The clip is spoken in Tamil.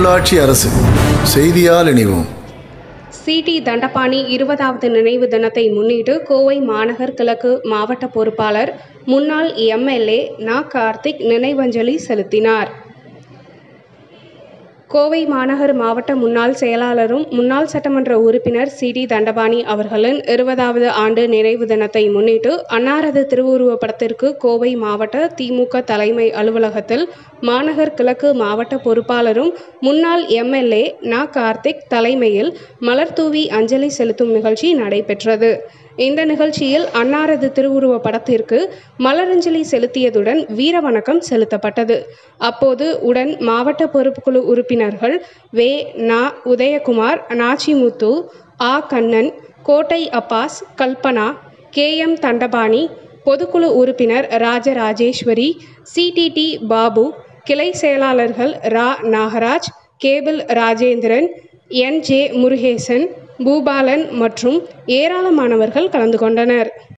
உள்ளாட்சி அரசு செய்தியால் இணைவோம் சிடி தண்டபாணி இருபதாவது நினைவு தினத்தை முன்னிட்டு கோவை மாநகர் கிழக்கு மாவட்ட பொறுப்பாளர் முன்னாள் எம்எல்ஏ நா கார்த்திக் நினைவஞ்சலி செலுத்தினார் கோவை மாநகர் மாவட்ட முன்னாள் செயலாளரும் முன்னாள் சட்டமன்ற உறுப்பினர் சிடி தண்டபாணி அவர்களின் இருபதாவது ஆண்டு நினைவு தினத்தை முன்னிட்டு அன்னாரது திருவுருவப் படத்திற்கு கோவை மாவட்ட திமுக தலைமை அலுவலகத்தில் மாநகர் கிழக்கு மாவட்ட பொறுப்பாளரும் முன்னாள் எம்எல்ஏ நா கார்த்திக் தலைமையில் மலர்தூவி அஞ்சலி செலுத்தும் நிகழ்ச்சி நடைபெற்றது இந்த நிகழ்ச்சியில் அன்னாரது திருவுருவப் படத்திற்கு மலரஞ்சலி செலுத்தியதுடன் வீர வணக்கம் செலுத்தப்பட்டது அப்போது உடன் மாவட்ட பொறுப்புக்குழு உறுப்பினர்கள் வே நா உதயகுமார் நாச்சிமுத்து ஆ கண்ணன் கோட்டை அப்பாஸ் கல்பனா கே எம் தண்டபாணி பொதுக்குழு உறுப்பினர் ராஜராஜேஸ்வரி சிடிடி பாபு கிளை செயலாளர்கள் ரா Nagaraj cable Rajendran N J Murugesan Bhupalan மற்றும் ஏராளமானவர்கள் கலந்து கொண்டனர்